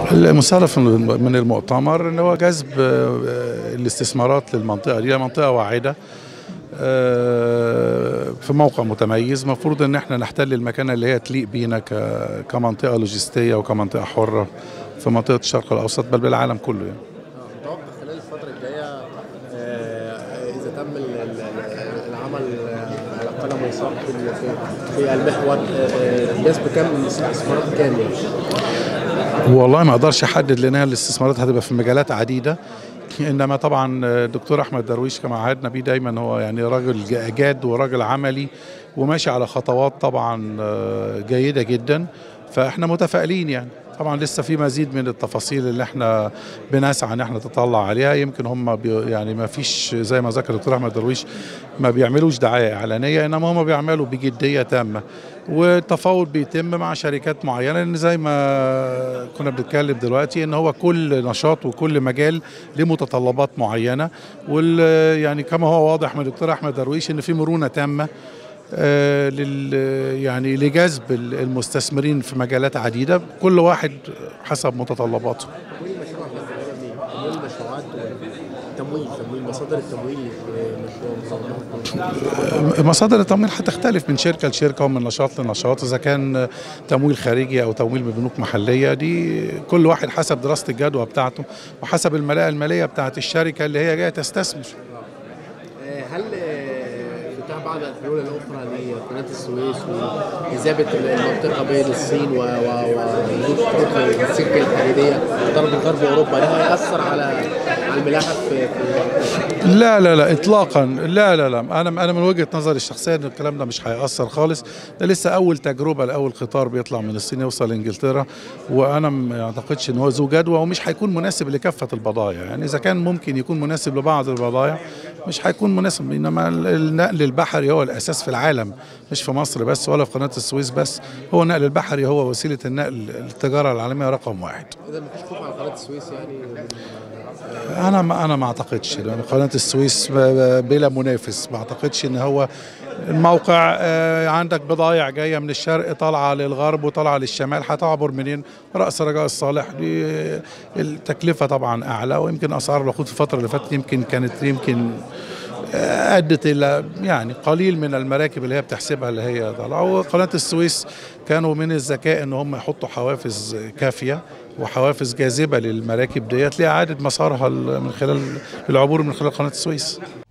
المستهدف من المؤتمر ان هو جذب آه، الاستثمارات للمنطقه دي هي منطقه واعده آه، في موقع متميز المفروض ان احنا نحتل المكانه اللي هي تليق بينا ك- كمنطقه لوجستيه وكمنطقه حره في منطقه الشرق الاوسط بل بالعالم كله يعني. متوقع خلال الفترة الجاية آه، إذا تم ال- ال- ال- العمل آه، على قلم وساق في ال- في- في المحور آه، آه، جذب كام من استثمارات كام يعني؟ والله ما اقدرش احدد لانها الاستثمارات هتبقى في مجالات عديده انما طبعا الدكتور احمد درويش كما عهدنا بيه دايما هو يعني راجل ج- جاد وراجل عملي وماشي على خطوات طبعا آه، جيده جدا فاحنا متفائلين يعني طبعا لسه في مزيد من التفاصيل اللي احنا بنسعى ان احنا نتطلع عليها يمكن هم بي يعني ما فيش زي ما ذكر الدكتور احمد درويش ما بيعملوش دعايه اعلانيه انما هم بيعملوا بجديه تامه والتفاوض بيتم مع شركات معينه لان زي ما كنا بنتكلم دلوقتي ان هو كل نشاط وكل مجال له متطلبات معينه وال يعني كما هو واضح من الدكتور احمد درويش ان في مرونه تامه آه، لل يعني لجذب المستثمرين في مجالات عديده كل واحد حسب متطلباته تمويل المشروع احنا بنتكلم منين؟ تمويل المشروعات تمويل تمويل مصادر التمويل للمشروع مصادر التمويل هتختلف من شركه لشركه ومن نشاط لنشاط اذا كان تمويل خارجي او تمويل من بنوك محليه دي كل واحد حسب دراسه الجدوى بتاعته وحسب الملاءه الماليه بتاعت الشركه اللي هي جايه تستثمر آه، هل آه، فتح بعض الحلول الاخرى لقناه السويس واذابه المنطقه بين الصين و ووجود خطوط السكه الحديديه ضرب غرب اوروبا ده هياثر على على الملاحه في في- لا لا لا اطلاقا لا لا لا انا انا من وجهه نظري الشخصيه ان الكلام ده مش هياثر خالص ده لسه اول تجربه لاول قطار بيطلع من الصين يوصل انجلترا وانا ما اعتقدش ان هو ذو جدوى ومش هيكون مناسب لكافه البضائع يعني اذا كان ممكن يكون مناسب لبعض البضائع مش هيكون مناسب انما النقل البحري هو الاساس في العالم مش في مصر بس ولا في قناه السويس بس هو النقل البحري هو وسيله النقل التجاره العالميه رقم واحد اذا مفيش خوف على قناه السويس يعني انا ما انا ما اعتقدش لان قناه السويس ب- ب- بلا منافس ما اعتقدش ان هو الموقع آه، عندك بضايع جايه من الشرق طالعه للغرب وطالعه للشمال هتعبر منين راس رجاء الصالح دي التكلفه طبعا اعلى ويمكن اسعار الوقود في الفتره اللي فاتت يمكن كانت يمكن آه، ادت الى يعني قليل من المراكب اللي هي بتحسبها اللي هي طالعه وقناه السويس كانوا من الذكاء ان هم يحطوا حوافز كافيه وحوافز جاذبه للمراكب ديت لاعاده مسارها من خلال العبور من خلال قناه السويس